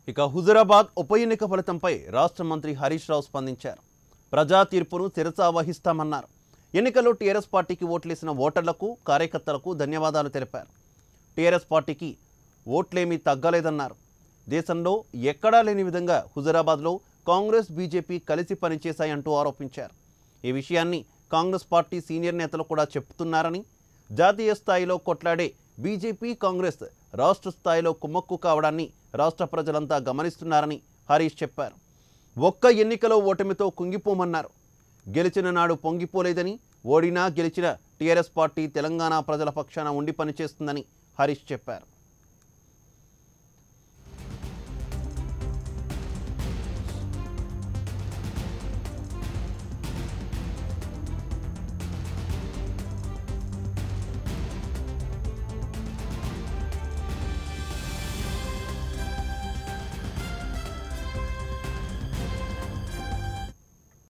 ఇక హుజురాబాద్ ఉప ఎన్నిక ఫలితంపై రాష్ట్ర మంత్రి హరీష్ రావు స్పందించారు ప్రజా తీర్పును శిరసా వహిస్తామన్నారు ఎన్నికల్లో టీఆర్ఎస్ పార్టీకి ఓట్లేసిన ఓటర్లకు కార్యకర్తలకు ధన్యవాదాలు తెలిపారు టీఆర్ఎస్ పార్టీకి ఓట్లేమీ తగ్గలేదన్నారు దేశంలో ఎక్కడా లేని విధంగా హుజురాబాద్లో కాంగ్రెస్ బీజేపీ కలిసి పనిచేశాయంటూ ఆరోపించారు ఈ విషయాన్ని కాంగ్రెస్ పార్టీ సీనియర్ నేతలు కూడా చెప్తున్నారని జాతీయ స్థాయిలో కొట్లాడే బీజేపీ కాంగ్రెస్ రాష్ట్ర స్థాయిలో కుమ్మక్కు కావడాన్ని రాష్ట్ర ప్రజలంతా గమనిస్తున్నారని హరీష్ చెప్పారు ఒక్క ఎన్నికలో ఓటమితో కుంగిపోమన్నారు గెలిచిన నాడు పొంగిపోలేదని ఓడినా గెలిచిన టీఆర్ఎస్ పార్టీ తెలంగాణ ప్రజల పక్షాన ఉండి పనిచేస్తుందని హరీష్ చెప్పారు